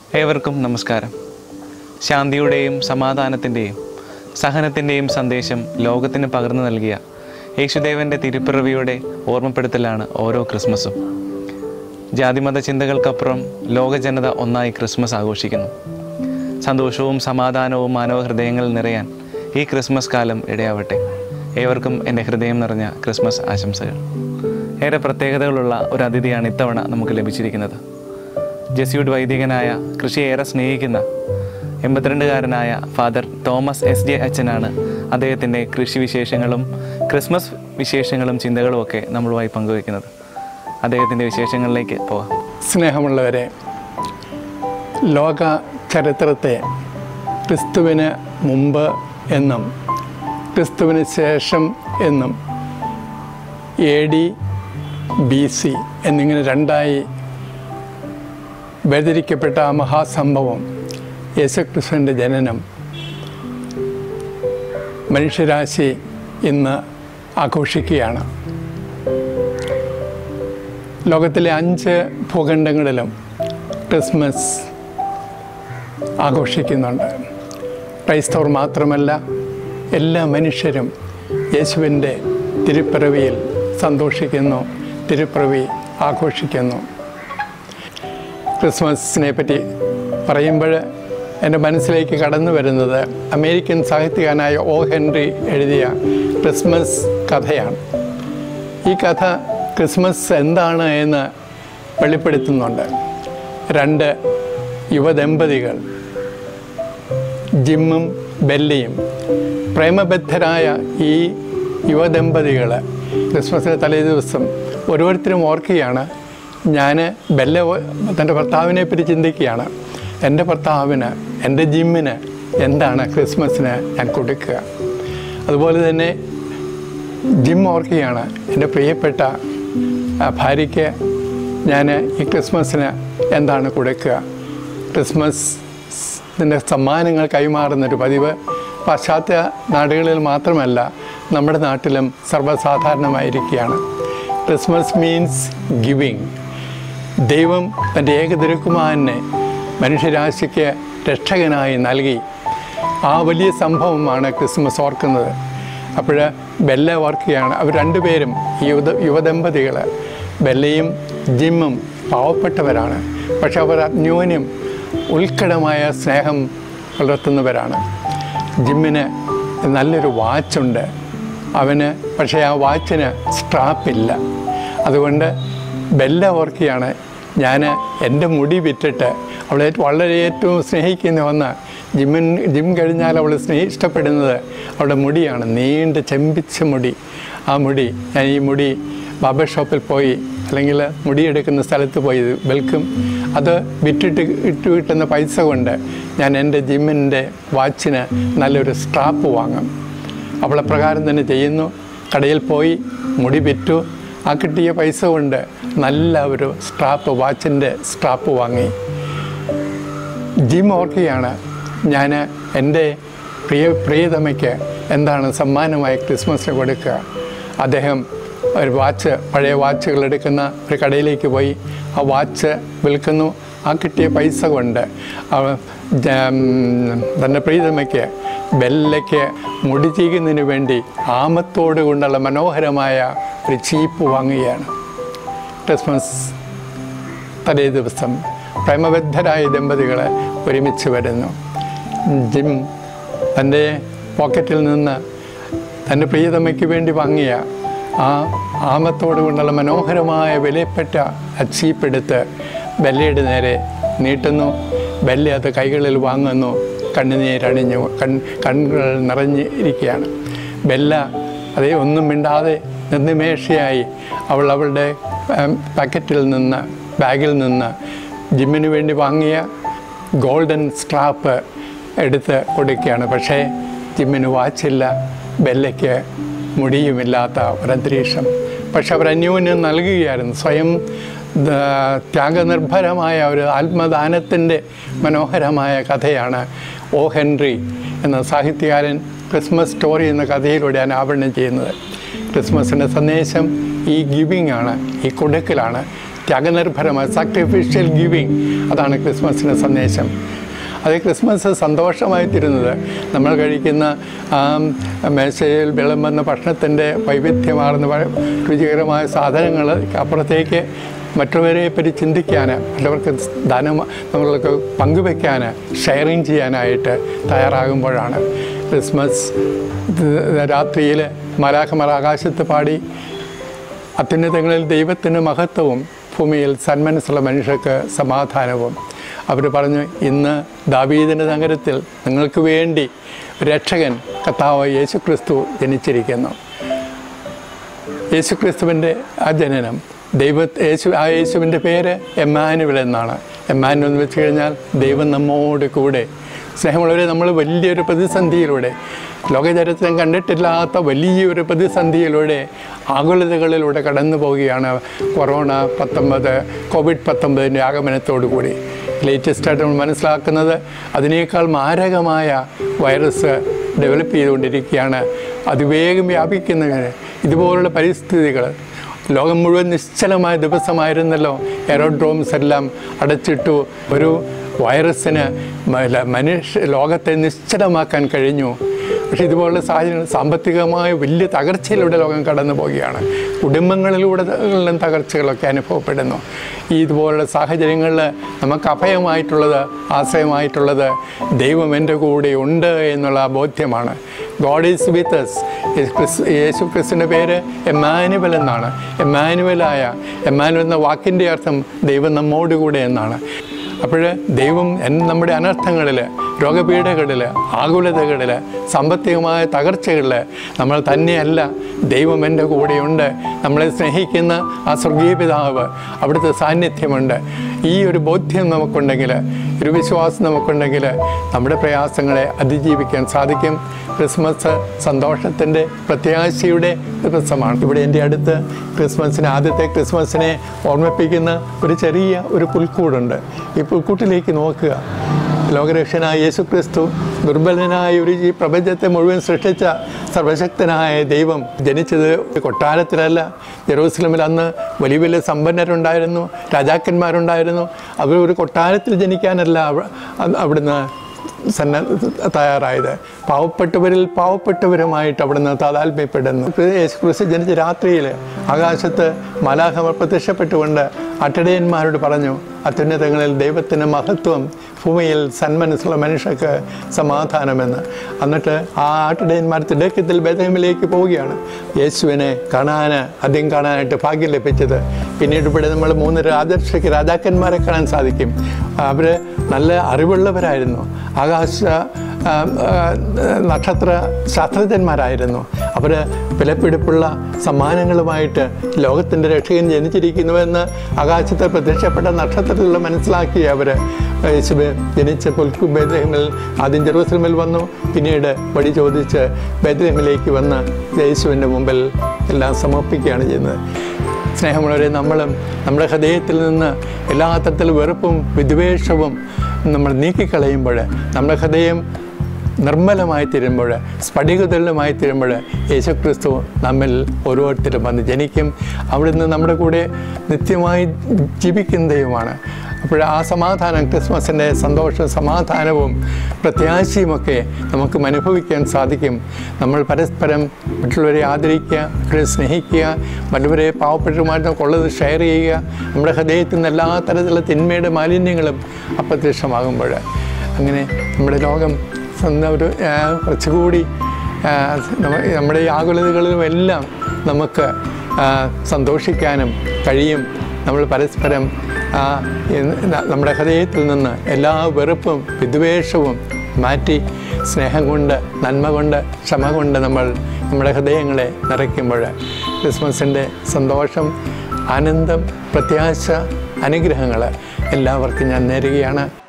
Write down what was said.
ഏവർക്കും നമസ്കാരം ശാന്തിയുടെയും സമാധാനത്തിൻ്റെയും സഹനത്തിൻ്റെയും സന്ദേശം ലോകത്തിന് പകർന്നു നൽകിയ യേശുദേവൻ്റെ തിരുപ്പിറവിയുടെ ഓർമ്മപ്പെടുത്തലാണ് ഓരോ ക്രിസ്മസും ജാതിമത ചിന്തകൾക്കപ്പുറം ലോക ജനത ഒന്നായി ക്രിസ്മസ് ആഘോഷിക്കുന്നു സന്തോഷവും സമാധാനവും മാനവ ഹൃദയങ്ങളിൽ നിറയാൻ ഈ ക്രിസ്മസ് കാലം ഇടയാവട്ടെ ഏവർക്കും എൻ്റെ ഹൃദയം നിറഞ്ഞ ക്രിസ്മസ് ആശംസകൾ ഏറെ പ്രത്യേകതകളുള്ള ഒരു അതിഥിയാണ് ഇത്തവണ നമുക്ക് ലഭിച്ചിരിക്കുന്നത് ജെസ്യൂട്ട് വൈദികനായ കൃഷിയെ ഏറെ സ്നേഹിക്കുന്ന എൺപത്തിരണ്ടുകാരനായ ഫാദർ തോമസ് എസ് ജെ അച്ഛനാണ് അദ്ദേഹത്തിൻ്റെ കൃഷി വിശേഷങ്ങളും ക്രിസ്മസ് വിശേഷങ്ങളും ചിന്തകളും ഒക്കെ നമ്മളുമായി പങ്കുവയ്ക്കുന്നത് അദ്ദേഹത്തിൻ്റെ വിശേഷങ്ങളിലേക്ക് പോകാം സ്നേഹമുള്ളവരെ ലോക ചരിത്രത്തെ ക്രിസ്തുവിന് മുമ്പ് എന്നും ക്രിസ്തുവിന് ശേഷം എന്നും എ ഡി ബി സി എന്നിങ്ങനെ രണ്ടായി വേർതിരിക്കപ്പെട്ട ആ മഹാസംഭവം യേശുക്രിസ്തുവിൻ്റെ ജനനം മനുഷ്യരാശി ഇന്ന് ആഘോഷിക്കുകയാണ് ലോകത്തിലെ അഞ്ച് ഭൂഖണ്ഡങ്ങളിലും ക്രിസ്മസ് ആഘോഷിക്കുന്നുണ്ട് ക്രൈസ്തവർ മാത്രമല്ല എല്ലാ മനുഷ്യരും യേശുവിൻ്റെ തിരുപ്പിറവിയിൽ സന്തോഷിക്കുന്നു തിരുപ്പിറവി ആഘോഷിക്കുന്നു ക്രിസ്മസിനെ പറ്റി പറയുമ്പോൾ എൻ്റെ മനസ്സിലേക്ക് കടന്നു വരുന്നത് അമേരിക്കൻ സാഹിത്യകാരനായ ഒ ഹെൻറി എഴുതിയ ക്രിസ്മസ് കഥയാണ് ഈ കഥ ക്രിസ്മസ് എന്താണ് എന്ന് വെളിപ്പെടുത്തുന്നുണ്ട് രണ്ട് യുവദമ്പതികൾ ജിമ്മും ബെല്ലിയും പ്രേമബദ്ധരായ ഈ യുവദമ്പതികൾ ക്രിസ്മസിന് തലേ ദിവസം ഓരോരുത്തരും ഓർക്കുകയാണ് ഞാൻ ബെല്ല തൻ്റെ ഭർത്താവിനെ പറ്റി ചിന്തിക്കുകയാണ് എൻ്റെ ഭർത്താവിന് എൻ്റെ ജിമ്മിന് എന്താണ് ക്രിസ്മസിന് ഞാൻ കൊടുക്കുക അതുപോലെ തന്നെ ജിം ഓർക്കുകയാണ് എൻ്റെ പ്രിയപ്പെട്ട ആ, ഭാര്യയ്ക്ക് ഞാൻ ഈ ക്രിസ്മസിന് എന്താണ് കൊടുക്കുക ക്രിസ്മസിൻ്റെ സമ്മാനങ്ങൾ കൈമാറുന്നൊരു പതിവ് പാശ്ചാത്യ നാടുകളിൽ മാത്രമല്ല നമ്മുടെ നാട്ടിലും സർവ്വസാധാരണമായിരിക്കുകയാണ് ക്രിസ്മസ് മീൻസ് ഗിവിങ് ദൈവം തൻ്റെ ഏകതിരുക്കുമാരനെ മനുഷ്യരാശിക്ക് രക്ഷകനായി നൽകി ആ വലിയ സംഭവമാണ് ക്രിസ്മസ് ഓർക്കുന്നത് അപ്പോൾ ബെല്ല ഓർക്കുകയാണ് അവർ രണ്ടുപേരും ഈ യുവ യുവദമ്പതികൾ ബെല്ലയും ജിമ്മും പാവപ്പെട്ടവരാണ് പക്ഷെ അവർ അന്യോന്യം ഉത്കടമായ സ്നേഹം പുലർത്തുന്നവരാണ് ജിമ്മിന് നല്ലൊരു വാച്ചുണ്ട് അവന് പക്ഷേ ആ വാച്ചിന് സ്ട്രാപ്പില്ല അതുകൊണ്ട് ബെല്ല ഓർക്കുകയാണ് ഞാൻ എൻ്റെ മുടി വിറ്റിട്ട് അവളെ വളരെ ഏറ്റവും സ്നേഹിക്കുന്ന ഒന്ന് ജിമ്മിൻ ജിം കഴിഞ്ഞാൽ അവൾ സ്നേഹി ഇഷ്ടപ്പെടുന്നത് അവളുടെ മുടിയാണ് നീണ്ട ചെമ്പിച്ച മുടി ആ മുടി ഞാൻ ഈ മുടി ബാബർ ഷോപ്പിൽ പോയി അല്ലെങ്കിൽ മുടിയെടുക്കുന്ന സ്ഥലത്ത് പോയി വിൽക്കും അത് വിറ്റിട്ട് ഇട്ട് കിട്ടുന്ന പൈസ കൊണ്ട് ഞാൻ എൻ്റെ ജിമ്മിൻ്റെ വാച്ചിന് നല്ലൊരു സ്ട്രാപ്പ് വാങ്ങും അവൾ അപ്രകാരം തന്നെ ചെയ്യുന്നു കടയിൽ പോയി മുടി വിറ്റു ആ കിട്ടിയ പൈസ കൊണ്ട് നല്ല ഒരു സ്ട്രാപ്പ് വാച്ചിൻ്റെ സ്ട്രാപ്പ് വാങ്ങി ജിം ഓർക്കുകയാണ് ഞാൻ എൻ്റെ പ്രിയ പ്രിയതമയ്ക്ക് എന്താണ് സമ്മാനമായി ക്രിസ്മസിന് കൊടുക്കുക അദ്ദേഹം ഒരു വാച്ച് പഴയ വാച്ചുകൾ എടുക്കുന്ന ഒരു കടയിലേക്ക് പോയി ആ വാച്ച് വിൽക്കുന്നു ആ കിട്ടിയ പൈസ കൊണ്ട് അവ- ജ- ഉം, തൻ്റെ പ്രീതമയ്ക്ക് ബെല്ലയ്ക്ക് മുടി ചീകുന്നതിന് വേണ്ടി ആമത്തോട് കൊണ്ടുള്ള മനോഹരമായ ഒരു ചീപ്പ് വാങ്ങുകയാണ് ക്രിസ്മസ് തലേ ദിവസം പ്രേമബദ്ധരായ ദമ്പതികൾ ഒരുമിച്ച് വരുന്നു ജിം തൻ്റെ പോക്കറ്റിൽ നിന്ന് തൻ്റെ പ്രിയതമയ്ക്ക് വേണ്ടി വാങ്ങിയ ആ ആമത്തോട് കൊണ്ടുള്ള മനോഹരമായ വിലപ്പെട്ട ആ ചീപ്പെടുത്ത് ബെല്ലയുടെ നേരെ നീട്ടുന്നു ബെല്ല അത് കൈകളിൽ വാങ്ങുന്നു കണ്ണുനീരണിഞ്ഞു കൺ കണ്ണുകൾ നിറഞ്ഞിരിക്കുകയാണ് ബെല്ല അതേ ഒന്നും മിണ്ടാതെ നിർനിമേഷയായി അവൾ അവളുടെ ഉം, പാക്കറ്റിൽ നിന്ന് ബാഗിൽ നിന്ന് ജിമ്മിന് വേണ്ടി വാങ്ങിയ ഗോൾഡൻ സ്ട്രാപ്പ് എടുത്ത് കൊടുക്കുകയാണ് പക്ഷേ ജിമ്മിന് വാച്ചില്ല ബെല്ലയ്ക്ക് മുടിയുമില്ലാത്ത ഒരന്തരീക്ഷം പക്ഷെ അവർ അന്യോന്യം നൽകുകയായിരുന്നു സ്വയം ദ- ത്യാഗനിർഭരമായ ഒരു ആത്മദാനത്തിൻ്റെ മനോഹരമായ കഥയാണ് ഓ ഹെൻറി എന്ന സാഹിത്യകാരൻ ക്രിസ്മസ് സ്റ്റോറി എന്ന കഥയിലൂടെ അനാവരണം ചെയ്യുന്നത് ക്രിസ്മസിൻ്റെ സന്ദേശം ഈ ഗിവിങ് ആണ് ഈ കൊടുക്കലാണ് ത്യാഗനിർഭരമായ സാക്രിഫിഷ്യൽ ഗിവിങ് അതാണ് ക്രിസ്മസിൻ്റെ സന്ദേശം അത് ക്രിസ്മസ് സന്തോഷമായി തീരുന്നത് നമ്മൾ കഴിക്കുന്ന ആ മേശയിൽ വിളമ്പുന്ന ഭക്ഷണത്തിൻ്റെ വൈവിധ്യമാർന്ന വ- രുചികരമായ സാധനങ്ങൾ അപ്പുറത്തേക്ക് മറ്റുള്ളവരെ പറ്റി ചിന്തിക്കാൻ മറ്റുള്ളവർക്ക് ധനം നമ്മൾക്ക് പങ്കുവെക്കാൻ ഷെയറിങ് ചെയ്യാനായിട്ട് തയ്യാറാകുമ്പോഴാണ് ക്രിസ്മസ് രാത്രിയിൽ മലാഖമർ ആകാശത്ത് പാടി അത്യുന്നതങ്ങളിൽ ദൈവത്തിന് മഹത്വവും ഭൂമിയിൽ സന്മനസ്സുള്ള മനുഷ്യർക്ക് സമാധാനവും അവർ പറഞ്ഞു ഇന്ന് ദാവീദിൻ്റെ നഗരത്തിൽ നിങ്ങൾക്ക് വേണ്ടി രക്ഷകൻ കർത്താവ് യേശുക്രിസ്തു ജനിച്ചിരിക്കുന്നു യേശുക്രിസ്തുവിൻ്റെ ആ ജനനം ദൈവ യേശു ആ യേശുവിൻ്റെ പേര് എമ്മാനുവൽ എന്നാണ് എമ്മാനുവൽ എന്ന് വെച്ച് കഴിഞ്ഞാൽ ദൈവം നമ്മോട് കൂടെ സ്നേഹമുള്ളവരെ നമ്മൾ വലിയൊരു പ്രതിസന്ധിയിലൂടെ ലോകചരിത്രം കണ്ടിട്ടില്ലാത്ത വലിയൊരു പ്രതിസന്ധിയിലൂടെ ആകുലതകളിലൂടെ കടന്നു പോവുകയാണ് കൊറോണ പത്തൊമ്പത് കോവിഡ് പത്തൊമ്പതിൻ്റെ ആഗമനത്തോടു കൂടി ലേറ്റസ്റ്റ് ആയിട്ട് നമ്മൾ മനസ്സിലാക്കുന്നത് അതിനേക്കാൾ മാരകമായ വൈറസ് ഡെവലപ്പ് ചെയ്തുകൊണ്ടിരിക്കുകയാണ് അതിവേഗം വ്യാപിക്കുന്നതിന് ഇതുപോലുള്ള പരിസ്ഥിതികൾ ലോകം മുഴുവൻ നിശ്ചലമായ ദിവസമായിരുന്നല്ലോ എയറോഡ്രോംസ് എല്ലാം അടച്ചിട്ടു ഒരു വൈറസിന് മ- മനുഷ്യ ലോകത്തെ നിശ്ചലമാക്കാൻ കഴിഞ്ഞു പക്ഷേ ഇതുപോലുള്ള സാഹചര്യങ്ങൾ സാമ്പത്തികമായ വലിയ തകർച്ചയിലൂടെ ലോകം കടന്നു പോവുകയാണ് കുടുംബങ്ങളിലൂടെ ത- തകർച്ചകളൊക്കെ അനുഭവപ്പെടുന്നു ഈ ഇതുപോലുള്ള സാഹചര്യങ്ങളിൽ നമുക്ക് അഭയമായിട്ടുള്ളത് ആശ്രയമായിട്ടുള്ളത് ദൈവം എൻ്റെ കൂടെ ഉണ്ട് എന്നുള്ള ബോധ്യമാണ് ഗോഡ് ഈസ് വിത്ത് എസ് യേശു ക്രിസ്തുവിൻ്റെ പേര് എമ്മാനുവൽ എന്നാണ് എമ്മാനുവലായ എമ്മാനുവൽ എന്ന വാക്കിൻ്റെ അർത്ഥം ദൈവം നമ്മോട് കൂടെ എന്നാണ് അപ്പോൾ ദൈവം എൻ- നമ്മുടെ അനർത്ഥങ്ങളിൽ രോഗപീഠകളിൽ ആകുലതകളിൽ സാമ്പത്തികമായ തകർച്ചകളിൽ നമ്മൾ തന്നെയല്ല ദൈവം എൻ്റെ കൂടെയുണ്ട് നമ്മളെ സ്നേഹിക്കുന്ന ആ സ്വർഗീയ പിതാവ് അവിടുത്തെ സാന്നിധ്യമുണ്ട് ഈ ഒരു ബോധ്യം നമുക്കുണ്ടെങ്കിൽ ഒരു വിശ്വാസം നമുക്കുണ്ടെങ്കിൽ നമ്മുടെ പ്രയാസങ്ങളെ അതിജീവിക്കാൻ സാധിക്കും ക്രിസ്മസ് സന്തോഷത്തിൻ്റെ പ്രത്യാശയുടെ ദിവസമാണ് ഇവിടെ എൻ്റെ അടുത്ത് ക്രിസ്മസിന് ആദ്യത്തെ ക്രിസ്മസിനെ ഓർമ്മിപ്പിക്കുന്ന ഒരു ചെറിയ ഒരു പുൽക്കൂടുണ്ട് ഈ പുൽക്കൂട്ടിലേക്ക് നോക്കുക ലോകരക്ഷനായ യേശു ക്രിസ്തു ദുർബലനായ ഒരു ഈ പ്രപഞ്ചത്തെ മുഴുവൻ സൃഷ്ടിച്ച സർവശക്തനായ ദൈവം ജനിച്ചത് ഒരു കൊട്ടാരത്തിലല്ല ജെറൂസലമിൽ അന്ന് വലിയ വലിയ സമ്പന്നരുണ്ടായിരുന്നു രാജാക്കന്മാരുണ്ടായിരുന്നു അവർ ഒരു കൊട്ടാരത്തിൽ ജനിക്കാനല്ല അവ- അ- അവിടുന്ന് സന്ന തയ്യാറായത് പാവപ്പെട്ടവരിൽ പാവപ്പെട്ടവരുമായിട്ട് അവിടുന്ന് താതാൽമ്യപ്പെടുന്നു യേശു ക്രിസ്തു ജനിച്ച രാത്രിയിൽ ആകാശത്ത് മലാഹമർ പ്രത്യക്ഷപ്പെട്ടുകൊണ്ട് അട്ടടയന്മാരോട് പറഞ്ഞു അത്യുന്നതങ്ങളിൽ ദൈവത്തിൻ്റെ മഹത്വം ഭൂമിയിൽ സന്മനസ്സുള്ള മനുഷ്യർക്ക് സമാധാനമെന്ന് എന്നിട്ട് ആ ആട്ടിടയന്മാർ തിടക്കത്തിൽ ബദഹമിലേക്ക് പോവുകയാണ് യേശുവിനെ കാണാൻ ആദ്യം കാണാനായിട്ട് ഭാഗ്യം ലഭിച്ചത് പിന്നീട് ഇവിടെ നമ്മൾ മൂന്ന് രാജർഷയ്ക്ക് രാജാക്കന്മാരെ കാണാൻ സാധിക്കും അവർ നല്ല അറിവുള്ളവരായിരുന്നു ആകാശ ആ, ആ, നക്ഷത്ര ശാസ്ത്രജ്ഞന്മാരായിരുന്നു അവർ വിലപിടിപ്പുള്ള സമ്മാനങ്ങളുമായിട്ട് ലോകത്തിൻ്റെ രക്ഷകൻ ജനിച്ചിരിക്കുന്നുവെന്ന് ആകാശത്തെ പ്രത്യക്ഷപ്പെട്ട നക്ഷത്രത്തിലുള്ള മനസ്സിലാക്കി അവർ യേശുവ് ജനിച്ച പുൽക്കു ബേദ്രഹിമിൽ ആദ്യം ജെറൂസലമിൽ വന്നു പിന്നീട് വഴി ചോദിച്ച് ബേദ്രഹിമിലേക്ക് വന്ന് യേശുവിൻ്റെ മുമ്പിൽ എല്ലാം സമർപ്പിക്കുകയാണ് ചെയ്യുന്നത് സ്നേഹമുള്ളവരെ നമ്മളും നമ്മുടെ ഹൃദയത്തിൽ നിന്ന് എല്ലാ തരത്തിലും വെറുപ്പും വിദ്വേഷവും നമ്മൾ നീക്കിക്കളയുമ്പോൾ നമ്മുടെ ഹൃദയം നിർമ്മലമായി തീരുമ്പോൾ സ്ഫടികതുല്യമായി തീരുമ്പോൾ യേശുക്രിസ്തു നമ്മിൽ ഓരോരുത്തരും വന്ന് ജനിക്കും അവിടുന്ന് നമ്മുടെ കൂടെ നിത്യമായി ജീവിക്കുന്ന ദൈവമാണ് അപ്പോൾ ആ സമാധാനം ക്രിസ്മസിൻ്റെ സന്തോഷവും സമാധാനവും പ്രത്യാശയുമൊക്കെ നമുക്ക് അനുഭവിക്കാൻ സാധിക്കും നമ്മൾ പരസ്പരം മറ്റുള്ളവരെ ആദരിക്കുക മറ്റുള്ളവരെ സ്നേഹിക്കുക മറ്റുള്ളവരെ പാവപ്പെട്ടവരുമായിട്ട് ഉള്ളത് ഷെയർ ചെയ്യുക നമ്മുടെ ഹൃദയത്തിൽ നിന്ന് എല്ലാ തരത്തിലുള്ള തിന്മയുടെ മാലിന്യങ്ങളും അപ്രത്യക്ഷമാകുമ്പോൾ അങ്ങനെ നമ്മുടെ ലോകം സ്വന്തം ഒരു ആ, കുറച്ചുകൂടി ആ, നമ്മ- നമ്മുടെ ഈ ആകുലതകളിലും എല്ലാം നമുക്ക് ആ, സന്തോഷിക്കാനും കഴിയും നമ്മൾ പരസ്പരം ആ, ഇന്ന് ന- നമ്മുടെ ഹൃദയത്തിൽ നിന്ന് എല്ലാ വെറുപ്പും വിദ്വേഷവും മാറ്റി സ്നേഹം കൊണ്ട് നന്മ കൊണ്ട് ക്ഷമ കൊണ്ട് നമ്മൾ നമ്മുടെ ഹൃദയങ്ങളെ നിറയ്ക്കുമ്പോൾ ക്രിസ്മസിൻ്റെ സന്തോഷം ആനന്ദം പ്രത്യാശ അനുഗ്രഹങ്ങൾ എല്ലാവർക്കും ഞാൻ നേരുകയാണ്